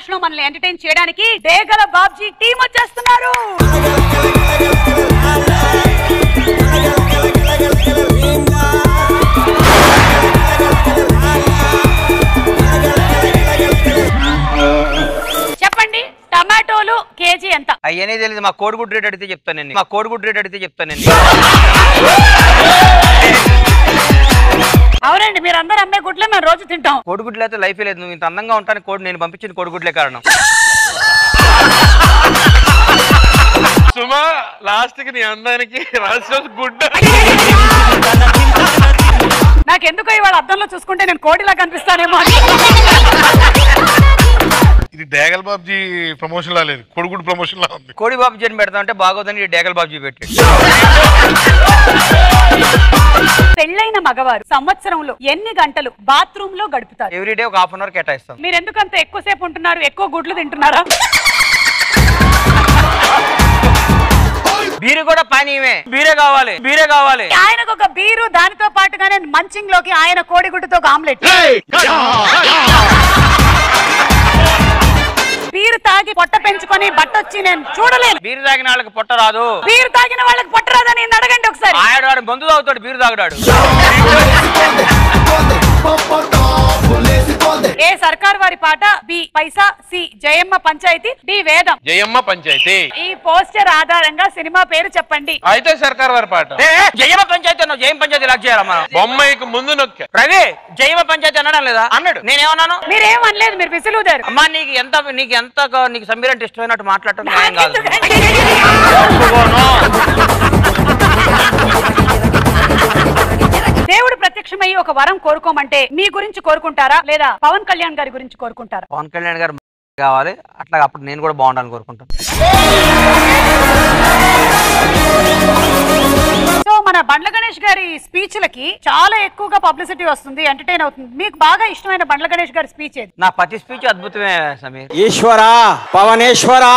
Dash లో మనల్ని entertain చేయడానికి డేగల బాబ్జీ టీం వచ్చేస్తున్నారు చెప్పండి టమాటోలు కేజీ ఎంత అయ్యనే తెలియదు మా కోడిగుడ్డు రేట్ అడిగితే చెప్తాను నేను మా కోడిగుడ్డు రేట్ అడిగితే చెప్తాను నేను అవునండి మీరు అందరు అమ్మే గుడ్లే మేము రోజు తింటాం కోడిగుడ్లు అయితే లైఫ్ లేదు నువ్వు ఇంత అందంగా ఉంటాను కోడి నేను పంపించిన కోడిగుడ్లే కారణం సుమా లాస్ట్ కి నీ అందానికి రాసిన గుడ్డ నాకెందుకో ఇవాళ అద్దంలో చూసుకుంటే నేను కోడిలా కనిపిస్తానేమో అని. ఇది డేగల్ బాబ్జీ ప్రమోషన్ లా లేదు కొడుకుడు ప్రమోషన్ లా ఉంది కోడి బాబుజీ అని పెడతా అంటే బాగోదని డేగల్ బాబుజీ పెట్టాడు పెళ్ళైన మగవారు సంవత్సరంలో ఎన్ని గంటలు బాత్రూమ్ లో గడుపుతారు ఎవ్రీడే ఒక హాఫ్ అన్ అవర్ కేటాయిస్తాం మీరు ఎందుకంత ఎక్కువసేపు ఉంటున్నారు ఎక్కువ గుడ్లు తింటున్నారా బీరు కూడా పానీయమే బీరే కావాలి బీరే కావాలి ఆయనకు ఒక బీరు దానితో పాటుగానే మంచింగ్ లోకి ఆయన కోడిగుడ్డుతో ఒక ఆమ్లెట్ బీరు తాగి పొట్ట పెంచుకొని బట్టొచ్చి నేను చూడలేను బీరు తాగిన వాళ్ళకి పొట్ట రాదు బీరు తాగిన వాళ్ళకి పొట్టరాదని నేను అడగండి ఒకసారి ఆడు వాడు మందు తాగుతాడు బీరు తాగుతాడు ఏ Sarkar Vaari Paata B Paisa C Jayamma Panchayathi D Vedam Jayamma panchayat ఈ పోస్టర్ ఆధారంగా సినిమా పేరు చెప్పండి అయితే సర్కార్ వారి పాట ఏ, ఏ, జయమ పంచాయతీ అన్నావు జయం పంచాయతీ లాక్ చేయాలా మనం బొమ్మాయికి ముందు నొక్క రవి జయమ పంచాయతీ అన్నాడు లేదా అన్నాడు నేనేమన్నాను మీరేం అనలేదు మీరు విసులుదారు అమ్మా నీకు ఎంత నీకు ఎంత నీకు సమీర్ అంటే ఇష్టమైనట్టు మాట్లాడటం న్యాయం కాదు దేవుడు ప్రత్యక్షమయ్యి ఒక వరం కోరుకోమంటే మీ గురించి కోరుకుంటారా లేదా పవన్ కళ్యాణ్ గారి గురించి కోరుకుంటారా పవన్ కళ్యాణ్ గారు కావాలి అట్లా అప్పుడు నేను కూడా బాగుండాలని కోరుకుంటాను సో మన బండ్ల గణేష్ గారి స్పీచ్లకి చాలా ఎక్కువగా పబ్లిసిటీ వస్తుంది ఎంటర్టైన్ అవుతుంది మీకు బాగా ఇష్టమైన బండ్ల గణేష్ గారి స్పీచ్ ఏది నా ప్రతి స్పీచ్ అద్భుతమే సమీర్ ఈశ్వరా పవనేశ్వరా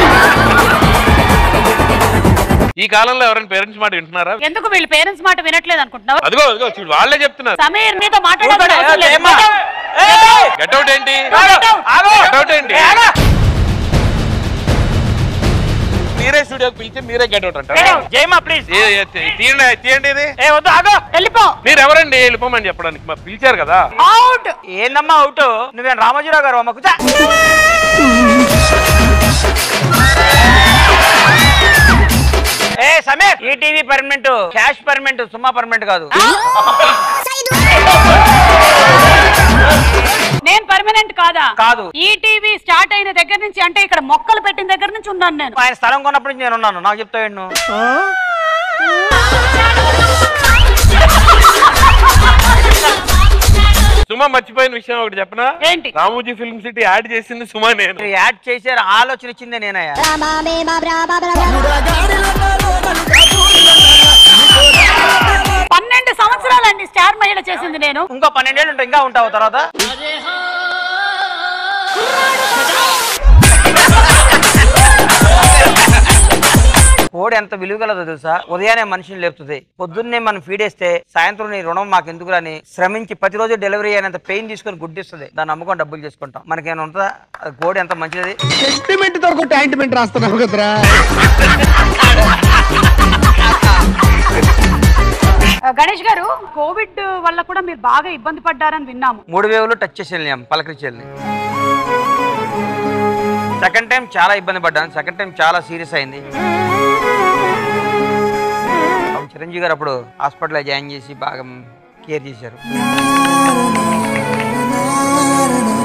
ఈ కాలంలో ఎవరైనా పేరెంట్స్ మాట వింటున్నారా ఎందుకు వీళ్ళు పేరెంట్స్ మాట వినట్లేదు అనుకుంటున్నావు అదిగో అదిగో చూడు వాళ్ళే చెప్తున్నారు సమీర్ మీతో మాట్లాడాల్సిన ఊరుకోండి, అవసరం లేదు. ఏమ్మా? గెట్ అవుట్ ఏంటి ఆగు, ఆగు. గెట్ అవుట్ ఏంటి ఏ, ఆగు. మీరే స్టూడియోకి పిలిచి మీరే గెట్ అవుట్ అంటారు ఏ, జయమా ప్లీజ్ ఏ- ఏ- తీ- తీయండి తీయండి ఇది ఏ వద్దు ఆగో వెళ్ళిపో మీరు ఎవరండి వెళ్ళిపోమని చెప్పడానికి మా పిలిచారు కదా అవుట్ ఏందమ్మా అవుట్ నువ్వేం రామోజీరావు గారు అమ్మ కూర్చో ఏ సమీర్ ఈ TV permanent cash permanent Suma permanent కాదు నేను పర్మనెంట్ కాదా కాదు. ఈ టీవీ స్టార్ట్ అయిన దగ్గర నుంచి అంటే ఇక్కడ మొక్కలు పెట్టిన దగ్గర నుంచి ఉన్నాను నేను ఆయన స్థలం కొన్నప్పటి నుంచి నేను ఉన్నాను నాకు చెప్తావు నువ్వు సుమా మర్చిపోయిన విషయం ఒకటి చెప్పనా ఏంటి? రామోజీ ఫిల్మ్ సిటీ యాడ్ చేసింది సుమా నేను మీరు యాడ్ చేశారు ఆలోచన ఇచ్చిందే నేనయ్యా పన్నెండు సంవత్సరాలండి స్టార్ మహిళ చేసింది నేను ఇంకో పన్నెండేళ్ళు ఉంటాయి ఇంకా ఉంటావు తర్వాత కోడి ఎంత విలువ కలదో తెలుసా ఉదయాన్నే మనిషిని లేపుతుంది పొద్దున్నే మనం ఫీడేస్తే సాయంత్రం నీ రుణం మాకు ఎందుకురని శ్రమించి ప్రతిరోజు డెలివరీ అయినంత పెయిన్ తీసుకొని గుడ్డిస్తుంది దాన్ని అమ్ముకొని డబ్బులు చేసుకుంటాం మనకేమైనా ఉంటుందా అది కోడి ఎంత మంచిది సెంటిమెంట్ దొరకు ట్యాంటిమెంట్ రాస్తున్నావు కదరా ఆ, గణేష్ గారు కోవిడ్ వల్ల కూడా మీరు బాగా ఇబ్బంది పడ్డారని విన్నాము మూడు వేవులు టచ్ చేసి వెళ్ళాం పలకరించి వెళ్ళి సెకండ్ టైం చాలా ఇబ్బంది పడ్డాను సెకండ్ టైం చాలా సీరియస్ అయింది పాపం చిరంజీవి గారు అప్పుడు హాస్పిటల్లో జాయిన్ చేసి బాగా కేర్ చేశారు